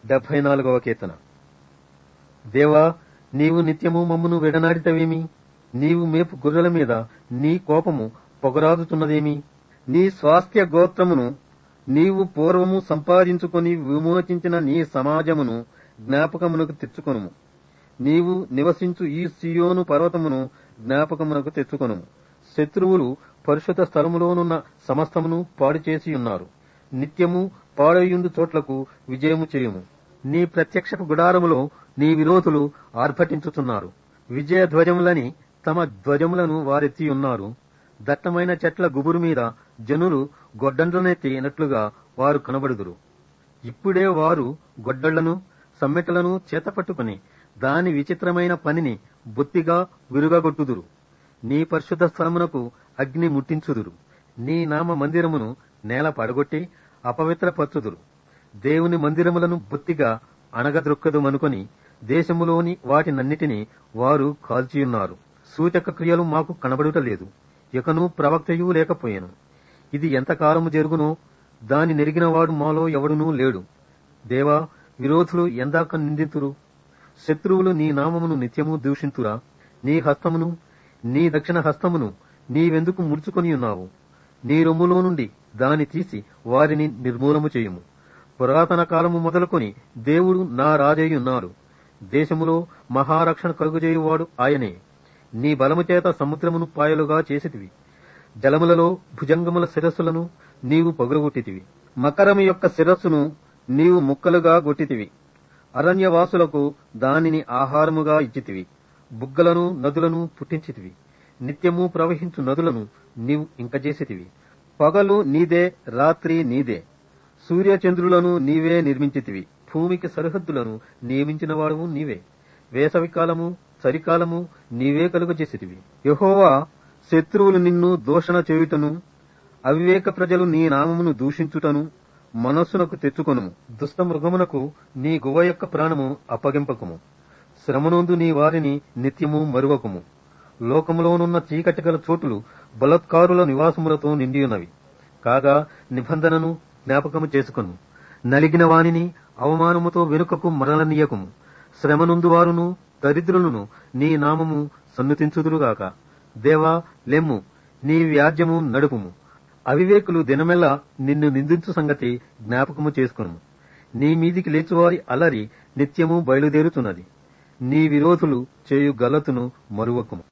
డెబ్బై నాలుగవ కీర్తన దేవా నీవు నిత్యము మమ్మును విడనాడితవేమి నీవు మేపు గొర్రెల మీద నీ కోపము పొగరాదుతున్నదేమి నీ స్వాస్థ్య గోత్రమును నీవు పూర్వము సంపాదించుకొని విమోచించిన నీ సమాజమును జ్ఞాపకమునకు తెచ్చుకొనుము నీవు నివసించు ఈ సియోను పర్వతమును జ్ఞాపకమునకు తెచ్చుకొనుము శత్రువులు పరిశుద్ధ స్థలములోనున్న సమస్తమును పాడు చేసి ఉన్నారు నిత్యము పాడయుండు చోట్లకు విజయము చేయుము నీ ప్రత్యక్ష గుడారములో నీ విరోధులు ఆర్భటించుతున్నారు విజయ ధ్వజములని తమ ధ్వజములను వారెత్తి ఉన్నారు దట్టమైన చెట్ల గుబురు మీద జనులు గొడ్డండ్లనెత్తినట్లుగా వారు కనబడుదురు ఇప్పుడే వారు గొడ్డళ్లను సమ్మెటలను చేతపట్టుకుని దాని విచిత్రమైన పనిని బొత్తిగా విరుగగొట్టుదురు నీ పరిశుద్ధ స్థలమునకు అగ్ని ముట్టించుదురు నీ నామ మందిరమును నేల పడగొట్టి అపవిత్రపరచుదురు దేవుని మందిరములను బొత్తిగా అణగద్రొక్కదుమనుకొని దేశములోని వాటినన్నిటినీ వారు కాల్చియున్నారు సూచక క్రియలు మాకు కనబడుటలేదు ఇకను ప్రవక్తయు లేకపోయాను ఇది ఎంతకాలము జరుగునో దాని నెరిగినవాడు మాలో ఎవడునూ లేడు దేవా విరోధులు ఎందాక నిందితురు శత్రువులు నీ నామమును నిత్యము దూషింతురా నీ హస్తమును నీ దక్షిణ హస్తమును నీవెందుకు ముడుచుకొని ఉన్నావు నీ రొమ్ములో నుండి దాని తీసి వారిని నిర్మూలము చేయుము పురాతన కాలము మొదలుకొని దేవుడు నా రాజై ఉన్నాడు దేశములో మహారక్షణ కలుగుజేయువాడు ఆయనే నీ బలము చేత సముద్రమును పాయలుగా చేసితివి జలములలో భుజంగముల శిరస్సులను నీవు పగులగొట్టితివి మకరము యొక్క శిరస్సును నీవు ముక్కలుగా గొట్టితివి అరణ్యవాసులకు దానిని ఆహారముగా ఇచ్చితివి బుగ్గలను నదులను పుట్టించితివి నిత్యము ప్రవహించు నదులను నీవు ఇంకజేసితివి పగలు నీదే రాత్రి నీదే సూర్యచంద్రులను నీవే నిర్మించితివి భూమికి సరిహద్దులను నియమించిన వాడవు నీవే వేసవికాలము చలికాలము నీవే కలుగజేసితివి యహోవా శత్రువులు నిన్ను దూషణ చేయుటను అవివేక ప్రజలు నీ నామమును దూషించుటను మనస్సునకు తెచ్చుకొనుము దుష్ట మృగమునకు నీ గువ యొక్క ప్రాణము అప్పగింపకము శ్రమనొందు నీ వారిని నిత్యము మరువకము లోకములోనున్న చీకటి గల చోటులు బలత్కారుల నివాసములతో నిండియున్నవి కాగా నిబంధనను జ్ఞాపకము చేసుకొను నలిగిన వానిని అవమానముతో వెనుకకు మరలనీయకము శ్రమనుందు వారును దరిద్రులను నీ నామము సన్నుతించుదురుగాక దేవా లెమ్ము నీ వ్యాజ్యము నడుపుము అవివేకులు దినమెల్లా నిన్ను నిందించు సంగతి జ్ఞాపకము చేసుకును నీ మీదికి లేచువారి అలరి నిత్యము బయలుదేరుతున్నది నీ విరోధులు చేయు గలతును మరువకము